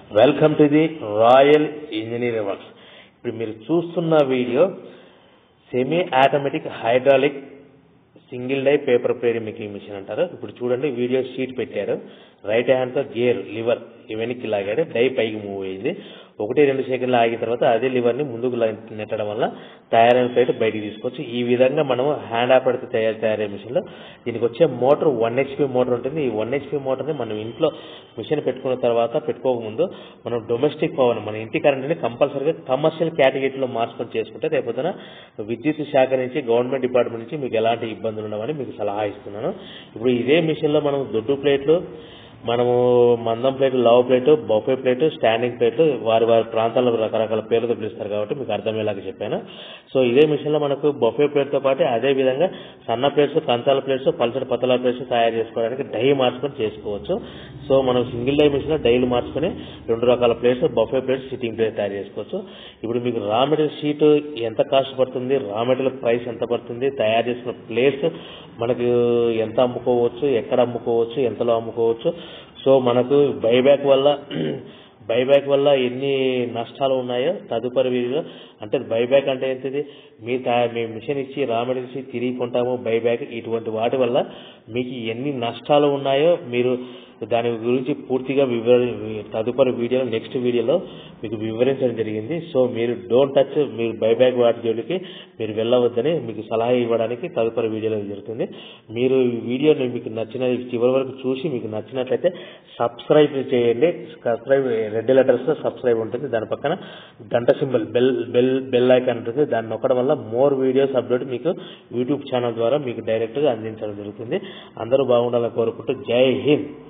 welcome to the Royal Engineering Works ఇప్పుడు మీరు చూస్తున్న video semi automatic hydraulic single die paper ప్లేరింగ్ making machine అంటారు ఇప్పుడు చూడండి వీడియో షీట్ పెట్టారు రైట్ హ్యాండ్తో గేర్ లివర్ వెనక్కి లాగాడు డై పైకి మూవ్ అయింది ఒకటి రెండు సెకండ్లు ఆగిన తర్వాత అదే లివర్ని ముందుకు లా- నెట్టడం వల్ల తయారైన ప్లేట్ బయటికి తీసుకోవచ్చు ఈ విధంగా మనం హ్యాండ్ ఆపడితే తయారు తయారయ్యే మిషన్లో దీనికి వచ్చే మోటార్ వన్ హెచ్పి మోటార్ ఉంటుంది ఈ వన్ హెచ్పి మోటార్ని మనం ఇంట్లో మిషన్ పెట్టుకున్న తర్వాత పెట్టుకోకముందు మనం డొమెస్టిక్ పవర్ మన ఇంటి కరెంట్ని కంపల్సరీగా కమర్షియల్ కేటగిరీలో మార్చుకొని చేసుకుంటే రేపొద్దున విద్యుత్ శాఖ నుంచి గవర్నమెంట్ డిపార్ట్మెంట్ నుంచి మీకు ఎలాంటి ఇబ్బందులు ఉండవని మీకు సలహా ఇస్తున్నాను ఇప్పుడు ఇదే మిషన్లో మనం దొడ్డు ప్లేట్లు మనము మందం plate love plate buffet plate standing plate వారి వారి ప్రాంతాల్లో రకరకాల పేర్లతో పిలుస్తారు కాబట్టి మీకు అర్థమయ్యేలాగా చెప్పాను సో ఇదే మిషన్లో మనకు బొఫే ప్లేట్తో పాటు అదే విధంగా సన్న ప్లేట్స్ కంచాల ప్లేట్స్ పల్సటి పతల ప్లేట్స్ తయారు చేసుకోవడానికి డై మార్చుకొని చేసుకోవచ్చు సో మనం సింగిల్ డై మిషన్లో డైలు మార్చుకొని రెండు రకాల plates buffet plates sitting plate తయారు చేసుకోవచ్చు ఇప్పుడు మీకు రా మెటీరియల్ షీట్ ఎంత కాస్ట్ పడుతుంది రా మెటీరియల్ ప్రైస్ ఎంత పడుతుంది తయారు చేసిన ప్లేస్ మనకు ఎంత అమ్ముకోవచ్చు ఎక్కడ అమ్ముకోవచ్చు ఎంతలో అమ్ముకోవచ్చు సో మనకు బైబ్యాక్ వల్ల బైబ్యాక్ వల్ల ఎన్ని నష్టాలు ఉన్నాయో తదుపరి వీడియోలో అంటే బైబ్యాక్ అంటే ఏంటిది మీ తయా- మీ మిషన్ ఇచ్చి రా మెటీరియల్ ఇచ్చి తిరిగి కొంటాము బైబ్యాక్ ఇటువంటి వాటి వల్ల మీకు ఎన్ని నష్టాలు ఉన్నాయో మీరు దాని గురించి పూర్తిగా వివర తదుపరి వీడియోలో నెక్స్ట్ వీడియోలో మీకు వివరించడం జరిగింది సో మీరు డోంట్ టచ్ మీరు బైబ్యాక్ వాటి జోలికి మీరు వెళ్ళవద్దని మీకు సలహా ఇవ్వడానికి తదుపరి వీడియోలో జరుగుతుంది మీరు ఈ వీడియోని మీకు నచ్చిన చివరి వరకు చూసి మీకు నచ్చినట్లయితే సబ్స్క్రైబ్ చేయండి సబ్స్క్రైబ్ రెడ్ లెటర్స్ సబ్స్క్రైబ్ ఉంటుంది దాని పక్కన గంట symbol bell bell bell icon ఉంటుంది దాన్ని నొక్కడం వల్ల మోర్ వీడియోస్ అప్డేట్ మీకు యూట్యూబ్ ఛానల్ ద్వారా మీకు డైరెక్ట్గా అందించడం జరుగుతుంది అందరూ బాగుండాలని కోరుకుంటూ జై హింద్